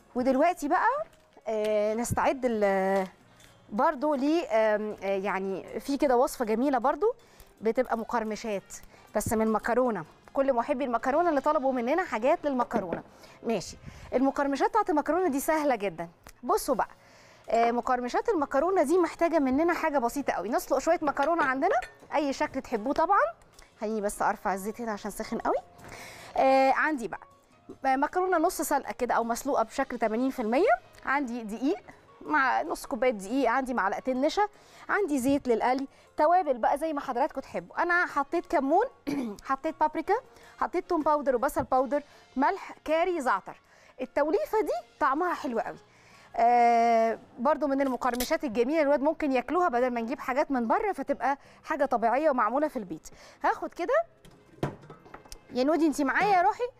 ودلوقتي بقى آه نستعد ال- برضو ل آم، آه، يعني في كده وصفه جميله برضو بتبقى مقرمشات بس من مكرونه كل محبي المكرونه اللي طلبوا مننا حاجات للمكرونه ماشي المقرمشات بتاعت المكرونه دي سهله جدا بصوا بقى آه، مقرمشات المكرونه دي محتاجه مننا حاجه بسيطه قوي نسلق شويه مكرونه عندنا اي شكل تحبوه طبعا خليني بس ارفع الزيت هنا عشان سخن قوي آه عندي بقى آه، مكرونه نص سلقه كده او مسلوقه بشكل 80% عندي دقيق مع نص كوبايه دقيق عندي معلقتين نشا عندي زيت للقلي توابل بقى زي ما حضراتكم تحبوا انا حطيت كمون حطيت بابريكا حطيت توم باودر وبصل باودر ملح كاري زعتر التوليفه دي طعمها حلو قوي آه برضو من المقرمشات الجميله الواد ممكن ياكلوها بدل ما نجيب حاجات من بره فتبقى حاجه طبيعيه ومعموله في البيت هاخد كده يا نودي انت معايا يا روحي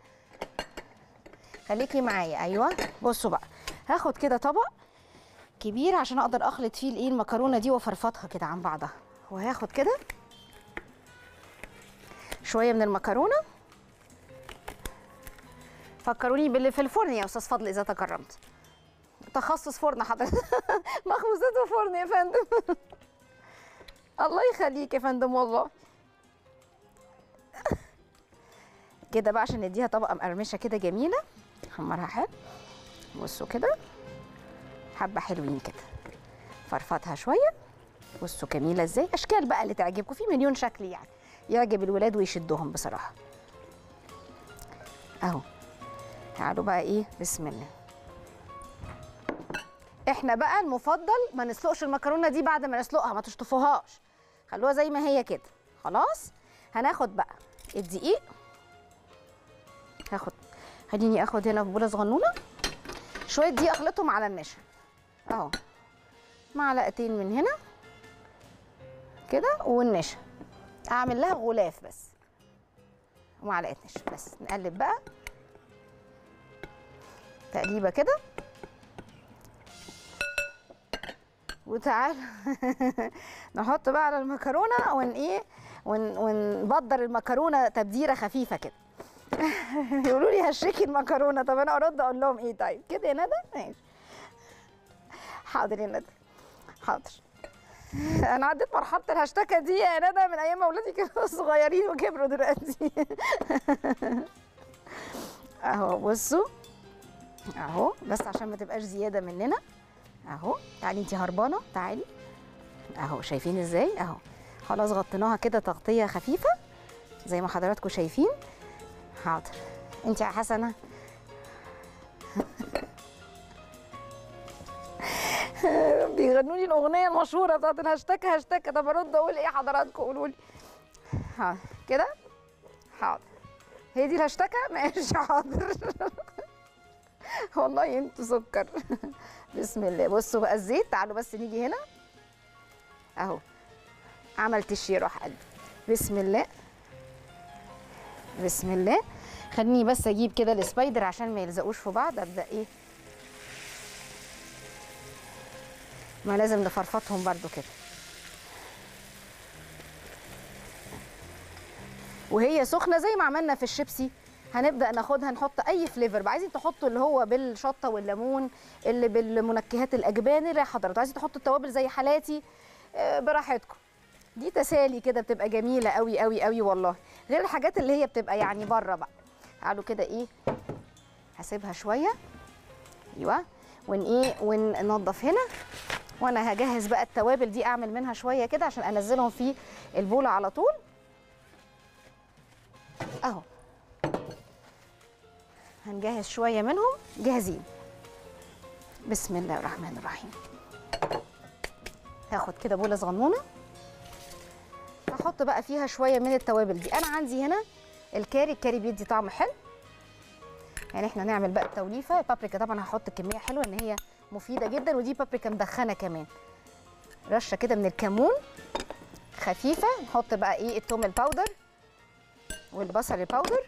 خليكي معايا ايوه بصوا بقى هاخد كده طبق كبير عشان اقدر اخلط فيه الايه المكرونه دي وافرفطها كده عن بعضها وهاخد كده شويه من المكرونه فكروني باللي في الفرن يا استاذ فضل اذا تكرمت تخصص فرن حضرتك مخبوزات وفرن يا فندم الله يخليك يا فندم والله كده بقى عشان نديها طبقه مقرمشه كده جميله حمرها حلو بصوا كده حبه حلوين كده فرفطها شويه بصوا جميله ازاي اشكال بقى اللي تعجبكم في مليون شكل يعني يعجب الولاد ويشدهم بصراحه اهو تعالوا بقى ايه بسم الله احنا بقى المفضل ما نسلقش المكرونه دي بعد ما نسلقها ما تشطفوهاش خلوها زي ما هي كده خلاص هناخد بقى الدقيق هاخد خليني اخد هنا في بوله صغنونه شويه دقيق اخلطهم على النشا اهو معلقتين من هنا كده والنشا اعمل لها غلاف بس ومعلقه نشا بس نقلب بقى تقليبه كده وتعال نحط بقى على المكرونه ون ايه ون ونبدر المكرونه تبديره خفيفه كده يقولوا لي هشكي المكرونه طب انا ارد اقول لهم ايه طيب كده يا ندى ماشي حاضر يا ندى حاضر انا عديت مرحله الهشتكه دي يا ندى من ايام ما اولادي كانوا صغيرين وكبروا دلوقتي اهو بصوا اهو بس عشان ما تبقاش زياده مننا اهو تعالي انتي هربانه تعالي اهو شايفين ازاي اهو خلاص غطيناها كده تغطيه خفيفه زي ما حضراتكم شايفين حاضر انت يا حسنه بيغنوا لي الاغنيه المشهوره بتاعت الهاشتاج هاشتاج طب ارد اقول ايه حضراتكم قولوا لي ها كده حاضر هي دي الهاشتاج ماشي حاضر والله انتوا سكر بسم الله بصوا بقى الزيت تعالوا بس نيجي هنا اهو عملت الشيء روح قلبي بسم الله بسم الله خليني بس اجيب كده السبايدر عشان ما يلزقوش في بعض ابدا ايه ما لازم نفرفطهم برضو كده وهي سخنه زي ما عملنا في الشيبسي هنبدا ناخدها نحط اي فليفر بقى عايزين تحطوا اللي هو بالشطه والليمون اللي بالمنكهات الاجبان اللي حضرتك عايزين تحطوا التوابل زي حالاتي آه، براحتكم دي تسالي كده بتبقى جميله قوي قوي قوي والله غير الحاجات اللي هي بتبقى يعني بره بقى تعالوا كده ايه هسيبها شويه ايوه ون ايه وننضف هنا وانا هجهز بقى التوابل دي اعمل منها شويه كده عشان انزلهم في البوله على طول اهو هنجهز شويه منهم جاهزين بسم الله الرحمن الرحيم هاخد كده بوله صغنونه هحط بقى فيها شويه من التوابل دي انا عندي هنا الكاري الكاري بيدي طعم حلو يعني احنا نعمل بقى التوليفه البابريكا طبعا هحط كميه حلوه ان هي مفيده جدا ودي بابريكا مدخنه كمان رشه كده من الكمون خفيفه نحط بقى ايه التوم الباودر والبصل الباودر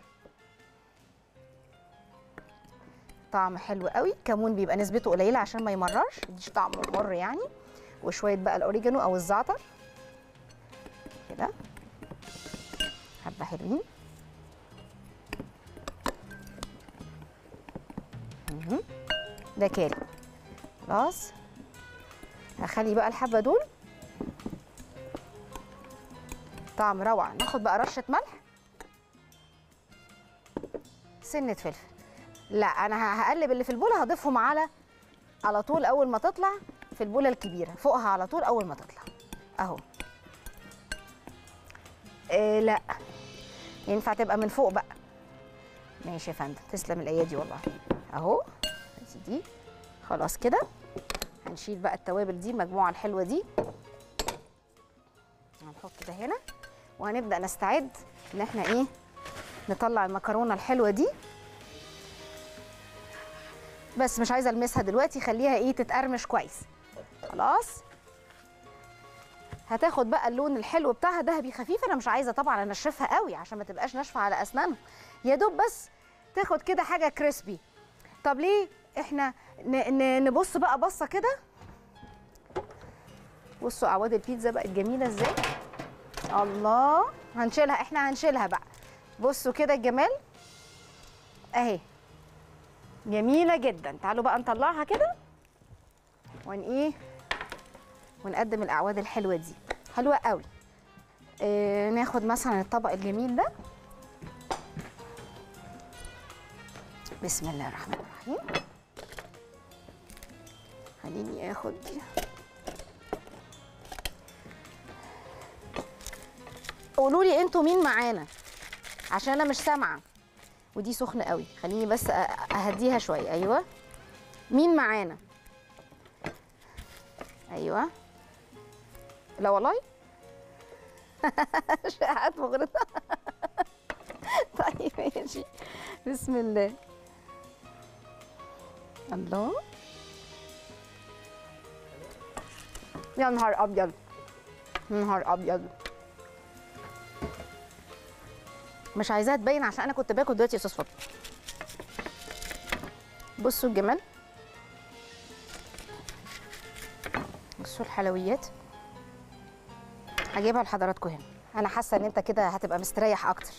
طعم حلو قوي كمون بيبقى نسبته قليله عشان ما يمررش يديش طعم مر يعني وشويه بقى الاوريجانو او الزعتر كده حبه حلوين مهم. ده كالي خلاص هخلي بقى الحبه دول طعم روعه ناخد بقى رشه ملح سنه فلفل لا انا هقلب اللي في البوله هضيفهم على على طول اول ما تطلع في البوله الكبيره فوقها على طول اول ما تطلع اهو إيه لا ينفع تبقى من فوق بقى ماشي يا فندم تسلم الايادي والله اهو دي خلاص كده هنشيل بقى التوابل دي المجموعه الحلوه دي هنحط ده هنا وهنبدا نستعد ان احنا ايه نطلع المكرونه الحلوه دي بس مش عايزه المسها دلوقتي خليها ايه تتقرمش كويس خلاص هتاخد بقى اللون الحلو بتاعها ذهبي خفيف انا مش عايزه طبعا انشفها قوي عشان ما تبقاش ناشفه على اسنانها يا دوب بس تاخد كده حاجه كريسبي طب ليه احنا ن- ن- نبص بقى بصه كده بصوا اعواد البيتزا بقت جميله ازاي الله هنشيلها احنا هنشيلها بقى بصوا كده الجمال اهي جميله جدا تعالوا بقى نطلعها كده ون ايه ونقدم الاعواد الحلوه دي حلوه قوي اه ناخد مثلا الطبق الجميل ده بسم الله الرحمن الرحيم خليني اخد دي قولوا لي انتوا مين معانا عشان انا مش سامعه ودي سخنه قوي خليني بس أ- اهديها شويه ايوه مين معانا ايوه لا والله شقات مغرضه طيب ماشي بسم الله الله يا نهار ابيض يا نهار ابيض مش عايزاها تبين عشان انا كنت باكل دلوقتي يا استاذ فاطمه بصوا الجمال بصوا الحلويات هجيبها لحضراتكم هنا انا حاسه ان انت كده هتبقى مستريح اكتر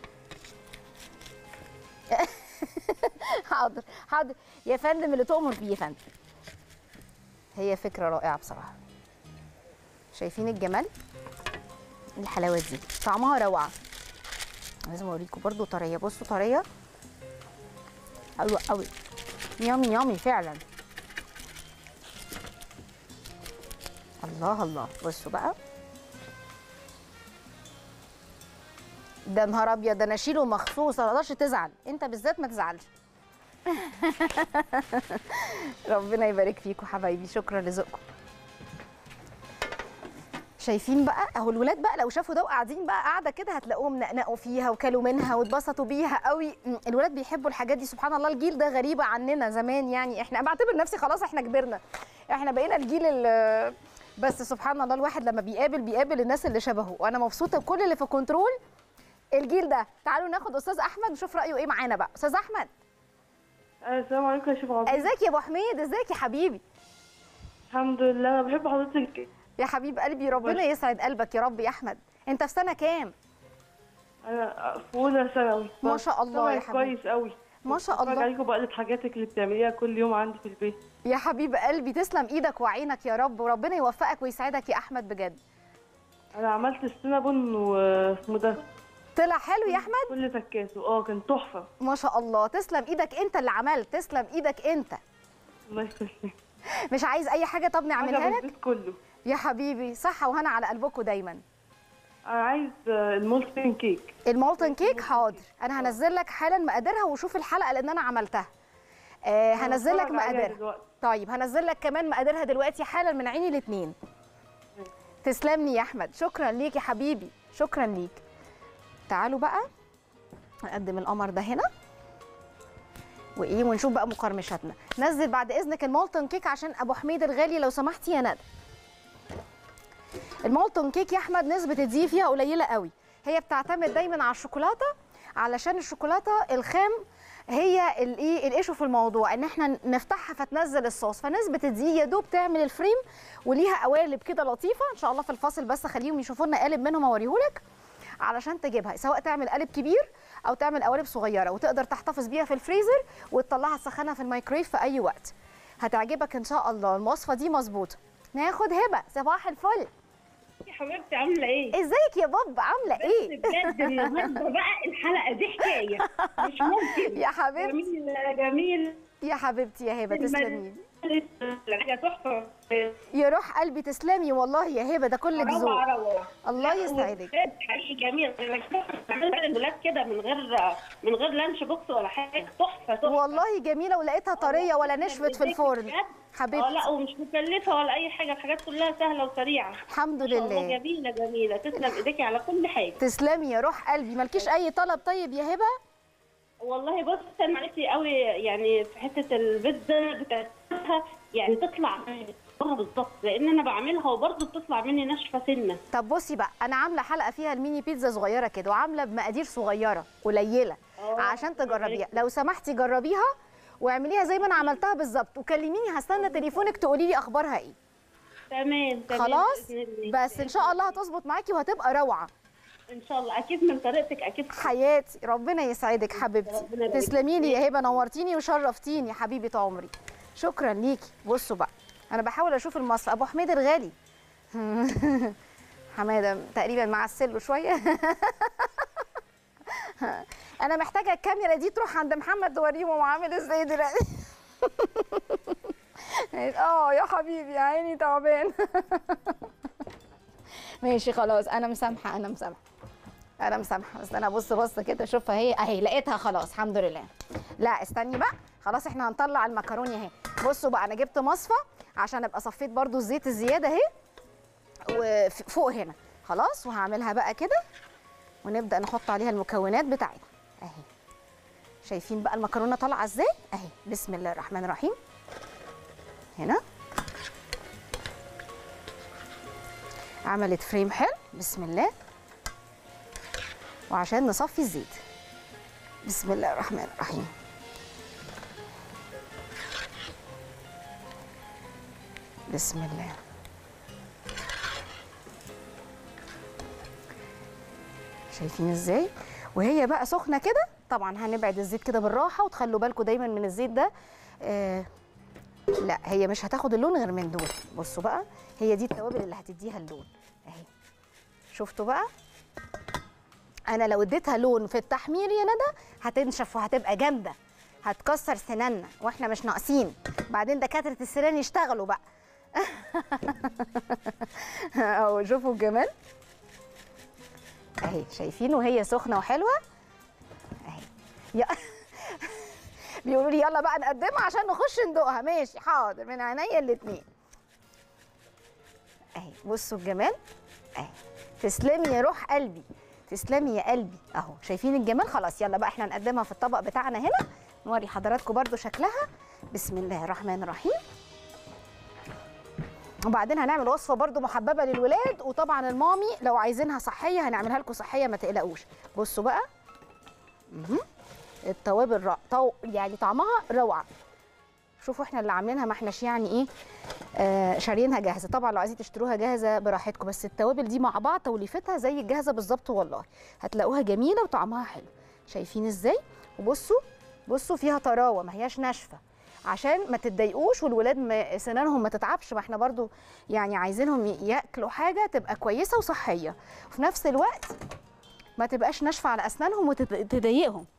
حاضر حاضر يا فندم اللي تؤمر بيه يا فندم هي فكره رائعه بصراحه شايفين الجمال الحلاوه دي طعمها روعه لازم اوريكم برضو طريه بصوا طريه حلوه قوي يامي يامي فعلا الله الله بصوا بقى ده نهار ابيض ده انا اشيله مخصوص ما تقدرش تزعل انت بالذات ما تزعلش ربنا يبارك فيكم حبايبي شكرا لذوقكم شايفين بقى اهو الولاد بقى لو شافوا ده وقاعدين بقى قاعده كده هتلاقوهم نقنقوا فيها وكلوا منها واتبسطوا بيها قوي م، الولاد بيحبوا الحاجات دي سبحان الله الجيل ده غريبه عننا زمان يعني احنا بعتبر نفسي خلاص احنا كبرنا احنا بقينا الجيل ال- بس سبحان الله الواحد لما بيقابل بيقابل الناس اللي شبهه وانا مبسوطه بكل اللي في كنترول الجيل ده تعالوا ناخد استاذ احمد نشوف رايه ايه معانا بقى استاذ احمد السلام عليكم يا شيخ عظيم ازيك يا ابو حميد ازيك يا حبيبي الحمد لله انا بحب حضرتك يا حبيب قلبي ربنا يسعد قلبك يا رب يا احمد انت في سنه كام انا في اولى ثانوي ما شاء الله يا سامعك حبيبي. كويس قوي ما شاء بتفرج الله عليكم بقلب حاجاتك اللي بتعمليها كل يوم عندي في البيت يا حبيب قلبي تسلم ايدك وعينك يا رب وربنا يوفقك ويسعدك يا احمد بجد انا عملت السينابون واسمه ده طلع حلو يا احمد كل تكاسه اه كان تحفه ما شاء الله تسلم ايدك انت اللي عملت تسلم ايدك انت الله يسلمك مش عايز اي حاجه طب نعملها حاجه لك بالبيت كله يا حبيبي صحه وهنا على قلبكم دايما انا عايز آه، المولتن كيك المولتن كيك حاضر انا هنزل لك حالا مقاديرها وشوف الحلقه لان انا عملتها آه هنزل لك هتفرج عليها مقاديرها دلوقتي. طيب هنزل لك كمان مقاديرها دلوقتي حالا من عيني الاثنين تسلم لي يا احمد شكرا ليك يا حبيبي شكرا ليك تعالوا بقى نقدم القمر ده هنا وايه ونشوف بقى مقرمشاتنا نزل بعد اذنك المولتن كيك عشان ابو حميد الغالي لو سمحتي يا ندى المولتون كيك يا احمد نسبه الدقيق فيها قليله قوي هي بتعتمد دايما على الشوكولاته علشان الشوكولاته الخام هي الايه الايشو في الموضوع ان احنا نفتحها فتنزل الصوص فنسبه الدقيق يا دوب تعمل الفريم وليها قوالب كده لطيفه ان شاء الله في الفاصل بس خليهم يشوفوا لنا قالب منهم اوريهولك علشان تجيبها سواء تعمل قالب كبير او تعمل قوالب صغيره وتقدر تحتفظ بيها في الفريزر وتطلعها تسخنها في الميكرويف في اي وقت هتعجبك ان شاء الله الوصفه دي مظبوطه ناخد هبه صباح الفل يا حبيبتي عامله ايه؟ ازيك يا بابا عامله ايه بجد النهارده بقى الحلقه دي حكايه مش ممكن يا حبيبتي جميل جميل يا حبيبتي يا هبه تسلمي حاجه تحفه يا روح قلبي تسلمي والله يا هبه ده كلك ذوق روعه روعه الله يسعدك بجد حقيقي جميل بنعمل الولاد كده من غير من غير لانش بوكس ولا حاجه تحفه تحفه والله جميله ولقيتها طريه ولا نشفت في الفرن بجد. اه حبيبتي لا ومش مكلفه ولا اي حاجه الحاجات كلها سهله وسريعه الحمد ما شاء الله لله جميله جميله تسلم ايديكي على كل حاجه تسلمي يا روح قلبي مالكيش اي طلب طيب يا هبه والله بص انا معلش قوي يعني في حته البيتزا بتاعتها يعني تطلع منها بالظبط لان انا بعملها وبرضه بتطلع مني ناشفه سنه طب بصي بقى انا عامله حلقه فيها الميني بيتزا صغيره كده وعامله بمقادير صغيره قليله آه، عشان تجربيها لو سمحتي جربيها واعمليها زي ما انا عملتها بالظبط وكلميني هستنى تليفونك تقولي لي اخبارها ايه تمام تمام خلاص بإذن الله. بس ان شاء الله هتظبط معاكي وهتبقى روعه ان شاء الله اكيد من طريقتك اكيد حياتي ربنا يسعدك حبيبتي ربنا يبارك تسلمي لي يا هبه نورتيني وشرفتيني حبيبه عمري شكرا ليكي بصوا بقى انا بحاول اشوف المصفى ابو حميد الغالي حماده تقريبا مع السلو شويه انا محتاجه الكاميرا دي تروح عند محمد توريهم هو عامل ازاي دلوقتي اه يا حبيبي يا عيني تعبان ماشي خلاص انا مسامحه انا مسامحه انا مسامحه بس انا ابص بص كده اشوفها هي اهي لقيتها خلاص الحمد لله لا استني بقى خلاص احنا هنطلع المكرونه اهي بصوا بقى انا جبت مصفى عشان ابقى صفيت برضو الزيت الزياده اهي وفوق هنا خلاص وهعملها بقى كده ونبدا نحط عليها المكونات بتاعتنا اهي شايفين بقى المكرونه طالعه ازاي اهي بسم الله الرحمن الرحيم هنا عملت فريم حلو بسم الله وعشان نصفي الزيت بسم الله الرحمن الرحيم بسم الله شايفين ازاي وهي بقى سخنه كده طبعا هنبعد الزيت كده بالراحه وتخلوا بالكم دايما من الزيت ده آه لا هي مش هتاخد اللون غير من دول بصوا بقى هي دي التوابل اللي هتديها اللون اهي شفتوا بقى انا لو اديتها لون في التحمير يا ندى هتنشف وهتبقى جامده هتكسر سناننا واحنا مش ناقصين بعدين دكاتره السنان يشتغلوا بقى اهو شوفوا الجمال اهي شايفين وهي سخنه وحلوه اهي يا بيقولوا لي يلا بقى نقدمها عشان نخش ندوقها ماشي حاضر من عينيا الاتنين اهي بصوا الجمال اهي تسلمي يا روح قلبي تسلمي يا قلبي اهو شايفين الجمال خلاص يلا بقى احنا نقدمها في الطبق بتاعنا هنا نوري حضراتكم برضو شكلها بسم الله الرحمن الرحيم وبعدين هنعمل وصفه برضو محببه للولاد وطبعا المامي لو عايزينها صحيه هنعملها لكم صحيه ما تقلقوش بصوا بقى مهم. التوابل را... طو... يعني طعمها روعه شوفوا احنا اللي عاملينها ما احناش يعني ايه آه شاريينها جاهزه طبعا لو عايزين تشتروها جاهزه براحتكم بس التوابل دي مع بعض توليفتها زي الجاهزه بالظبط والله هتلاقوها جميله وطعمها حلو شايفين ازاي وبصوا بصوا فيها طراوه ما هياش ناشفه عشان ما تتضايقوش والولاد ما سنانهم ما تتعبش ما احنا برضو يعني عايزينهم ياكلوا حاجه تبقى كويسه وصحيه وفي نفس الوقت ما تبقاش ناشفه على اسنانهم وتضايقهم